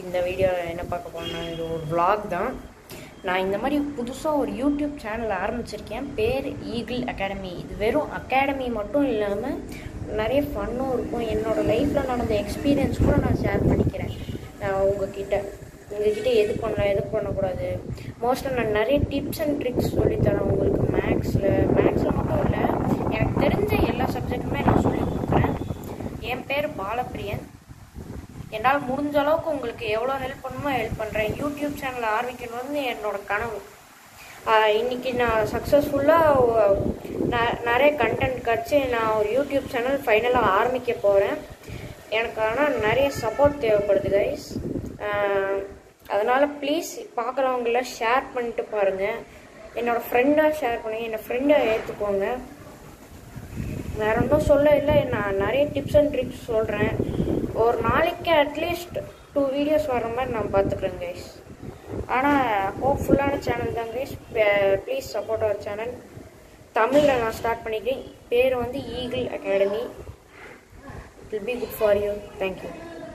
இந்த வீடியோவில் என்ன பார்க்க போறோம்னா இது ஒரு vlog தான் நான் இந்த மாதிரி புதுசாக ஒரு யூடியூப் சேனல் ஆரம்பிச்சிருக்கேன் பேர் ஈகிள் அகாடமி இது வெறும் அகாடமி மட்டும் இல்லாமல் நிறைய ஃபன்னும் இருக்கும் என்னோட லைஃப்பில் நடந்த எக்ஸ்பீரியன்ஸ் கூட நான் ஷேர் பண்ணிக்கிறேன் நான் உங்ககிட்ட உங்ககிட்ட எது பண்ணலாம் எது பண்ணக்கூடாது மோஸ்ட்டாக நான் நிறைய டிப்ஸ் அண்ட் ட்ரிக்ஸ் சொல்லித்தரேன் உங்களுக்கு மேக்ஸில் மேக்ஸில் மட்டும் இல்லை எனக்கு தெரிஞ்ச எல்லா சப்ஜெக்ட்டுமே நான் சொல்லி கொடுக்குறேன் என் பேர் பாலப்பிரியன் என்னால் முடிஞ்ச அளவுக்கு உங்களுக்கு எவ்வளோ ஹெல்ப் பண்ணுமோ ஹெல்ப் பண்ணுறேன் யூடியூப் சேனல் ஆரம்பிக்கணும்னு என்னோட கனவு ஆஹ் இன்னைக்கு நான் சக்ஸஸ்ஃபுல்லாக நிறைய கண்டென்ட் கிடச்சி நான் ஒரு யூடியூப் சேனல் ஃபைனலாக ஆரம்பிக்க போகிறேன் எனக்கு ஆனால் நிறைய சப்போர்ட் தேவைப்படுது கைஸ் அதனால் ப்ளீஸ் பார்க்குறவங்கள ஷேர் பண்ணிட்டு பாருங்கள் என்னோட ஃப்ரெண்டாக ஷேர் பண்ணுங்க என்னோட ஃப்ரெண்டை ஏற்றுக்கோங்க வேற ஒன்றும் சொல்ல இல்லை நான் நிறைய டிப்ஸ் அண்ட் ட்ரிக்ஸ் சொல்கிறேன் ஒரு நாளைக்கு அட்லீஸ்ட் டூ வீடியோஸ் வர மாதிரி நான் பார்த்துக்குறேன் கைஸ் ஆனால் ஹோப்ஃபுல்லான சேனல் தான் கைஸ் ப்ளீஸ் சப்போர்ட் அவர் சேனல் தமிழில் நான் ஸ்டார்ட் பண்ணிக்கிறேன் பேர் வந்து Eagle Academy it will be good for you thank you